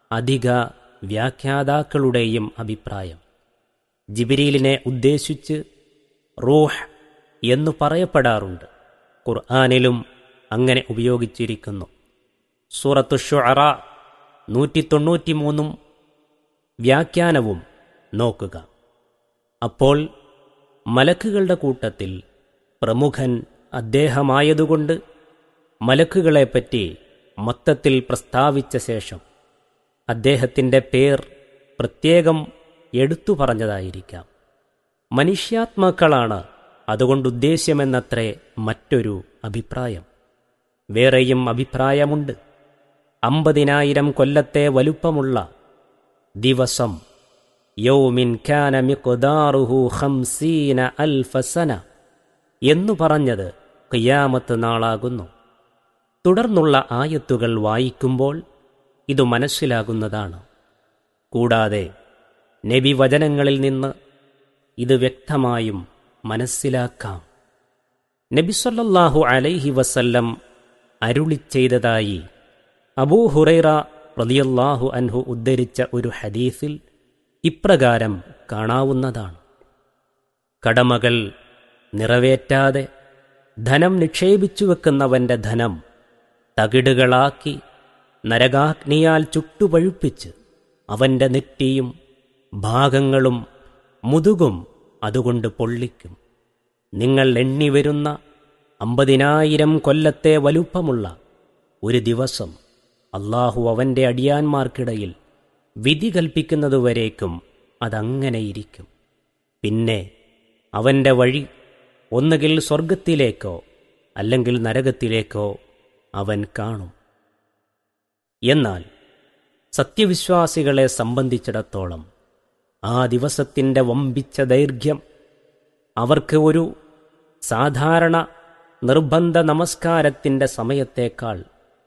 അധിക വ്യാഖ്യാതാക്കളുടെയും അഭിപ്രായം ജിബിരീലിനെ ഉദ്ദേശിച്ച് റൂഹ് എന്നു പറയപ്പെടാറുണ്ട് ഖുർആാനിലും അങ്ങനെ ഉപയോഗിച്ചിരിക്കുന്നു സൂറത്തു ഷുഅറ നൂറ്റി തൊണ്ണൂറ്റിമൂന്നും വ്യാഖ്യാനവും നോക്കുക അപ്പോൾ മലക്കുകളുടെ കൂട്ടത്തിൽ പ്രമുഖൻ അദ്ദേഹമായതുകൊണ്ട് മലക്കുകളെപ്പറ്റി മൊത്തത്തിൽ പ്രസ്താവിച്ച ശേഷം അദ്ദേഹത്തിൻ്റെ പേർ പ്രത്യേകം എടുത്തു പറഞ്ഞതായിരിക്കാം മനുഷ്യാത്മാക്കളാണ് അതുകൊണ്ടുദ്ദേശ്യമെന്നത്രേ മറ്റൊരു അഭിപ്രായം വേറെയും അഭിപ്രായമുണ്ട് അമ്പതിനായിരം കൊല്ലത്തെ വലുപ്പമുള്ള ദിവസം യൗമിൻ ഖാന മിഖ്ദാറുഹു ഖംസീന അൽഫസന എന്നു പറഞ്ഞത് ഖിയാമത്ത് നാളാകുന്നു തുടർന്നുള്ള ആയത്തുകൾ വായിക്കുമ്പോൾ ഇത് മനസ്സിലാകുന്നതാണ് കൂടാതെ നബി വചനങ്ങളിൽ നിന്ന് ഇത് വ്യക്തമായും മനസ്സിലാക്കാം നബിസൊല്ലാഹു അലൈഹി വസല്ലം അരുളി ചെയ്തതായി അബൂ ഹുറൈറ റളിയല്ലാഹു അൻഹു ഉദ്ധരിച്ച ഒരു ഹദീസിൽ ഇപ്രകാരം കാണാവുന്നതാണ് കടമകൾ നിറവേറ്റാതെ ധനം നിക്ഷേപിച്ചു വെക്കുന്നവന്റെ ധനം തകിടുകളാക്കി നരകാഗ്നിയാൽ ചുട്ടുപഴുപ്പിച്ച് അവന്റെ നെറ്റിയും ഭാഗങ്ങളും മുതുകും അതുകൊണ്ട് പൊള്ളിക്കും നിങ്ങൾ എണ്ണിവരുന്ന അമ്പതിനായിരം കൊല്ലത്തെ വലുപ്പമുള്ള ഒരു ദിവസം അള്ളാഹു അവന്റെ അടിയാന്മാർക്കിടയിൽ വിധി കൽപ്പിക്കുന്നതുവരേക്കും അതങ്ങനെയിരിക്കും പിന്നെ അവന്റെ വഴി ഒന്നുകിൽ സ്വർഗത്തിലേക്കോ അല്ലെങ്കിൽ നരകത്തിലേക്കോ അവൻ കാണും എന്നാൽ സത്യവിശ്വാസികളെ സംബന്ധിച്ചിടത്തോളം ആ ദിവസത്തിൻ്റെ വമ്പിച്ച ദൈർഘ്യം അവർക്ക് ഒരു സാധാരണ നിർബന്ധ നമസ്കാരത്തിൻ്റെ സമയത്തേക്കാൾ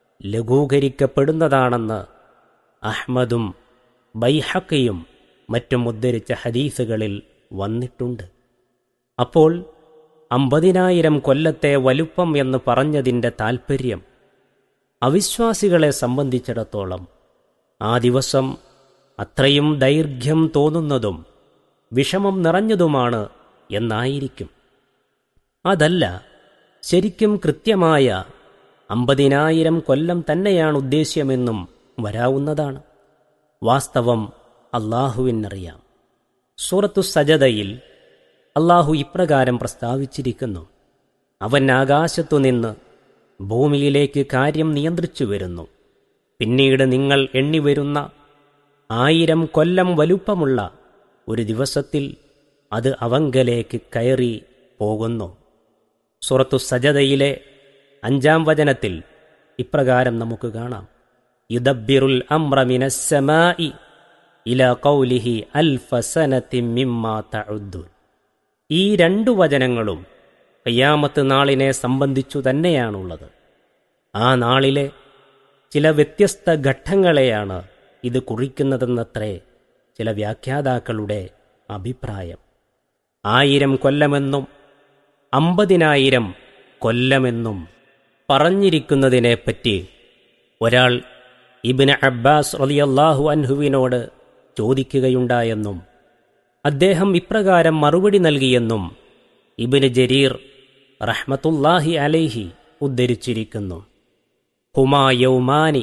ലഘൂകരിക്കപ്പെടുന്നതാണെന്ന് അഹ്മദും ബൈഹക്കയും മറ്റും ഉദ്ധരിച്ച ഹദീസുകളിൽ വന്നിട്ടുണ്ട് അപ്പോൾ അമ്പതിനായിരം കൊല്ലത്തെ വലുപ്പം എന്ന് പറഞ്ഞതിൻ്റെ താൽപ്പര്യം അവിശ്വാസികളെ സംബന്ധിച്ചിടത്തോളം ആ ദിവസം അത്രയും ദൈർഘ്യം തോന്നുന്നതും വിഷമം നിറഞ്ഞതുമാണ് എന്നായിരിക്കും അതല്ല ശരിക്കും കൃത്യമായ അമ്പതിനായിരം കൊല്ലം തന്നെയാണ് ഉദ്ദേശ്യമെന്നും വരാവുന്നതാണ് വാസ്തവം അള്ളാഹുവിനറിയാം സൂറത്തു സജതയിൽ അള്ളാഹു ഇപ്രകാരം പ്രസ്താവിച്ചിരിക്കുന്നു അവൻ ആകാശത്തുനിന്ന് ഭൂമിയിലേക്ക് കാര്യം നിയന്ത്രിച്ചു വരുന്നു പിന്നീട് നിങ്ങൾ എണ്ണിവരുന്ന ആയിരം കൊല്ലം വലുപ്പമുള്ള ഒരു ദിവസത്തിൽ അത് അവങ്കലേക്ക് കയറി പോകുന്നു സുറത്തു സജതയിലെ അഞ്ചാം വചനത്തിൽ ഇപ്രകാരം നമുക്ക് കാണാം യുദബിറുൽ അമ്രമിനസ്സമായി ഇല കൗലിഹി അൽഫസനത്തി മിമ്മാ തഉദ്ദുൻ ഈ രണ്ടു വചനങ്ങളും കയ്യാമത്ത് നാളിനെ സംബന്ധിച്ചു തന്നെയാണുള്ളത് ആ നാളിലെ ചില വ്യത്യസ്ത ഘട്ടങ്ങളെയാണ് ഇത് കുറിക്കുന്നതെന്നത്രേ ചില വ്യാഖ്യാതാക്കളുടെ അഭിപ്രായം ആയിരം കൊല്ലമെന്നും അമ്പതിനായിരം കൊല്ലമെന്നും പറഞ്ഞിരിക്കുന്നതിനെപ്പറ്റി ഒരാൾ ഇബിന് അബ്ബാസ് റളിയല്ലാഹു അൻഹുവിനോട് ചോദിക്കുകയുണ്ടായെന്നും അദ്ദേഹം ഇപ്രകാരം മറുപടി നൽകിയെന്നും ഇബിന് ജരീർ റഹ്മത്തുല്ലാഹി അലൈഹി ഉദ്ധരിച്ചിരിക്കുന്നു ഹുമാ യൗമാനി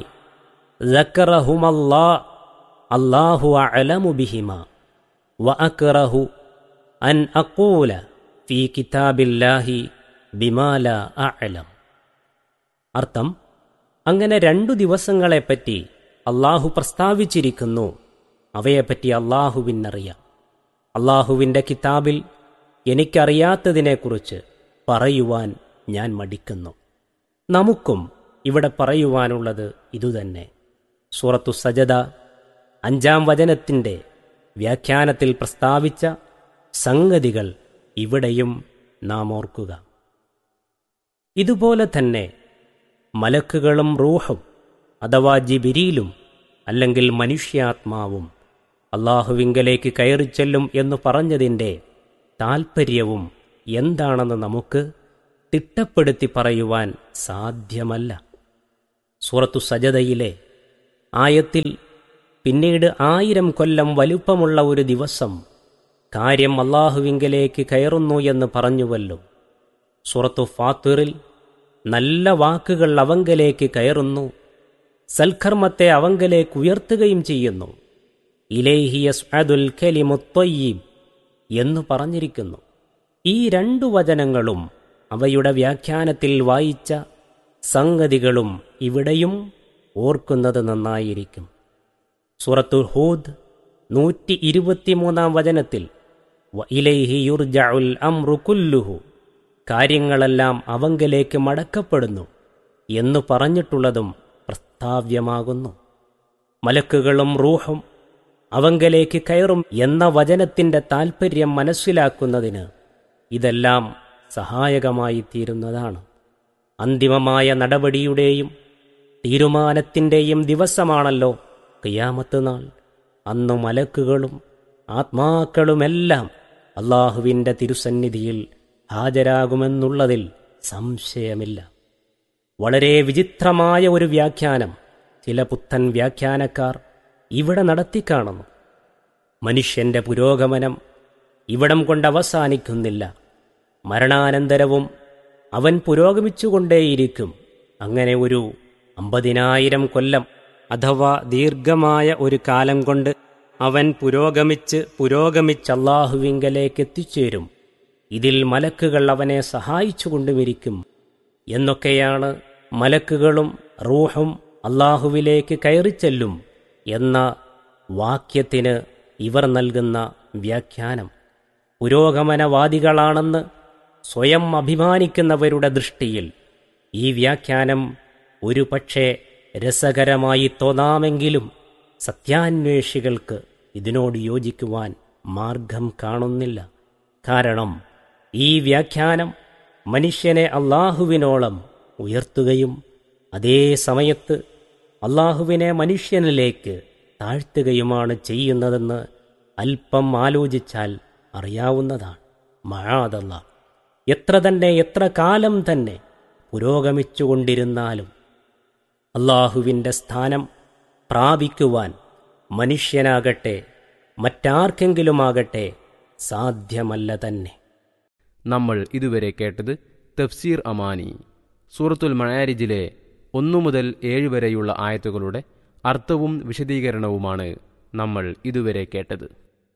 ذكرهما അല്ലാഹു അലമു ബിഹിമ وأكره أن أقول في كتاب الله بما لا أعلم അർത്ഥം അങ്ങനെ രണ്ടു ദിവസങ്ങളെപ്പറ്റി അള്ളാഹു പ്രസ്താവിച്ചിരിക്കുന്നു അവയെപ്പറ്റി അള്ളാഹുവിനറിയാം അള്ളാഹുവിൻ്റെ കിതാബിൽ എനിക്കറിയാത്തതിനെക്കുറിച്ച് പറയുവാൻ ഞാൻ മടിക്കുന്നു നമുക്കും ഇവിടെ പറയുവാനുള്ളത് ഇതുതന്നെ സൂറത്തു സജദ അഞ്ചാം വചനത്തിൻ്റെ വ്യാഖ്യാനത്തിൽ പ്രസ്താവിച്ച സംഗതികൾ ഇവിടെയും നാം ഓർക്കുക ഇതുപോലെ തന്നെ മലക്കുകളും റൂഹും അഥവാ ജിബിരിയിലും അല്ലെങ്കിൽ മനുഷ്യാത്മാവും അള്ളാഹുവിങ്കലേക്ക് കയറിച്ചെല്ലും എന്ന് പറഞ്ഞതിൻ്റെ താൽപ്പര്യവും എന്താണെന്ന് നമുക്ക് തിട്ടപ്പെടുത്തി പറയുവാൻ സാധ്യമല്ല സൂറത്തു സജതയിലെ ആയത്തിൽ പിന്നീട് ആയിരം കൊല്ലം വലുപ്പമുള്ള ഒരു ദിവസം കാര്യം അള്ളാഹുവിങ്കലേക്ക് കയറുന്നു എന്ന് പറഞ്ഞുവല്ലോ സുറത്തു ഫാത്തിറിൽ നല്ല വാക്കുകൾ അവങ്കലേക്ക് കയറുന്നു സൽക്കർമ്മത്തെ അവങ്കലേക്ക് ഉയർത്തുകയും ചെയ്യുന്നു ഇലേഹിയസ് അദുൽ കലിമുത്തൊയ്യീബ് എന്ന് പറഞ്ഞിരിക്കുന്നു ഈ രണ്ടു വചനങ്ങളും അവയുടെ വ്യാഖ്യാനത്തിൽ വായിച്ച സംഗതികളും ഇവിടെയും ഓർക്കുന്നത് നന്നായിരിക്കും സൂറത്തു ഹൂദ് നൂറ്റി ഇരുപത്തിമൂന്നാം വചനത്തിൽ ഇലൈഹി യുർജഉൽ അംറു കുല്ലുഹു കാര്യങ്ങളെല്ലാം അവങ്കലേക്ക് മടക്കപ്പെടുന്നു എന്നു പറഞ്ഞിട്ടുള്ളതും പ്രസ്താവ്യമാകുന്നു മലക്കുകളും റൂഹും അവങ്കലേക്ക് കയറും എന്ന വചനത്തിന്റെ താൽപ്പര്യം മനസ്സിലാക്കുന്നതിന് ഇതെല്ലാം സഹായകമായി തീരുന്നതാണ് അന്തിമമായ നടപടിയുടെയും തീരുമാനത്തിൻ്റെയും ദിവസമാണല്ലോ കിയാമത്ത് നാൾ അന്നു മലക്കുകളും ആത്മാക്കളുമെല്ലാം അള്ളാഹുവിൻ്റെ തിരുസന്നിധിയിൽ ഹാജരാകുമെന്നുള്ളതിൽ സംശയമില്ല വളരെ വിചിത്രമായ ഒരു വ്യാഖ്യാനം ചില പുത്തൻ വ്യാഖ്യാനക്കാർ ഇവിടെ നടത്തിക്കാണുന്നു മനുഷ്യന്റെ പുരോഗമനം ഇവിടം കൊണ്ട് അവസാനിക്കുന്നില്ല മരണാനന്തരവും അവൻ പുരോഗമിച്ചുകൊണ്ടേയിരിക്കും അങ്ങനെ ഒരു അമ്പതിനായിരം കൊല്ലം അഥവാ ദീർഘമായ ഒരു കാലം കൊണ്ട് അവൻ പുരോഗമിച്ച് പുരോഗമിച്ച് അള്ളാഹുവിങ്കലേക്ക് എത്തിച്ചേരും ഇതിൽ മലക്കുകൾ അവനെ സഹായിച്ചുകൊണ്ടുമിരിക്കും എന്നൊക്കെയാണ് മലക്കുകളും റൂഹും അള്ളാഹുവിലേക്ക് കയറിച്ചെല്ലും എന്ന വാക്യത്തിന് ഇവർ നൽകുന്ന വ്യാഖ്യാനം പുരോഗമനവാദികളാണെന്ന് സ്വയം അഭിമാനിക്കുന്നവരുടെ ദൃഷ്ടിയിൽ ഈ വ്യാഖ്യാനം ഒരു പക്ഷേ രസകരമായി തോന്നാമെങ്കിലും സത്യാന്വേഷികൾക്ക് ഇതിനോട് യോജിക്കുവാൻ മാർഗം കാണുന്നില്ല കാരണം ഈ വ്യാഖ്യാനം മനുഷ്യനെ അള്ളാഹുവിനോളം ഉയർത്തുകയും അതേ സമയത്ത് അള്ളാഹുവിനെ മനുഷ്യനിലേക്ക് താഴ്ത്തുകയുമാണ് ചെയ്യുന്നതെന്ന് അല്പം ആലോചിച്ചാൽ അറിയാവുന്നതാണ് മഴാതല്ല എത്ര തന്നെ എത്ര കാലം തന്നെ പുരോഗമിച്ചുകൊണ്ടിരുന്നാലും അള്ളാഹുവിൻ്റെ സ്ഥാനം പ്രാപിക്കുവാൻ മനുഷ്യനാകട്ടെ മറ്റാർക്കെങ്കിലുമാകട്ടെ സാധ്യമല്ല തന്നെ നമ്മൾ ഇതുവരെ കേട്ടത് തഫ്സീർ അമാനി സൂറത്തുൽ മഴാരിജിലെ ഒന്നു മുതൽ ഏഴ് വരെയുള്ള ആയത്തുകളുടെ അർത്ഥവും വിശദീകരണവുമാണ് നമ്മൾ ഇതുവരെ കേട്ടത്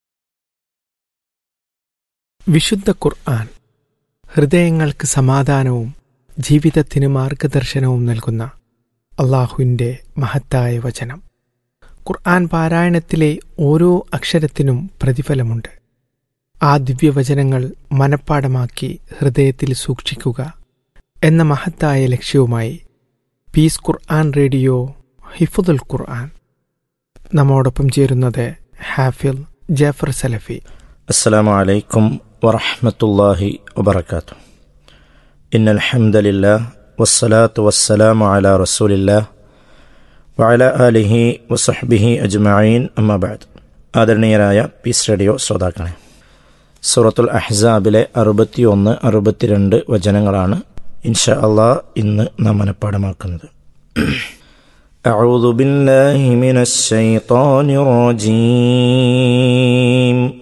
വിശുദ്ധ ഖുർആൻ ഹൃദയങ്ങൾക്ക് സമാധാനവും ജീവിതത്തിന് മാർഗദർശനവും നൽകുന്ന അള്ളാഹുവിൻ്റെ മഹത്തായ വചനം ഖുർആൻ പാരായണത്തിലെ ഓരോ അക്ഷരത്തിനും പ്രതിഫലമുണ്ട് ആ ദിവ്യവചനങ്ങൾ മനഃപ്പാടമാക്കി ഹൃദയത്തിൽ സൂക്ഷിക്കുക എന്ന മഹത്തായ ലക്ഷ്യവുമായി പീസ് ഖുർആൻ റേഡിയോ ഹിഫുദുൽ ഖുർആൻ നമ്മോടൊപ്പം ചേരുന്നത് ഹാഫിൽ ജാഫർ സലഫി السلام عليكم ورحمة الله وبركاته إن الحمد لله والصلاة والسلام على رسول الله وعلى آله وصحبه أجمعين أما بعد ആദരണീയരായ പീസ് റേഡിയോ ശ്രോതാക്കളെ സൂറത്തുൽ അഹ്സാബിലെ അറുപത്തി ഒന്ന് അറുപത്തിരണ്ട് വചനങ്ങളാണ് ഇൻഷാ അള്ളാ ഇന്ന് നാം മനഃപ്പാടമാക്കുന്നത് أعوذ بالله من الشيطان الرجيم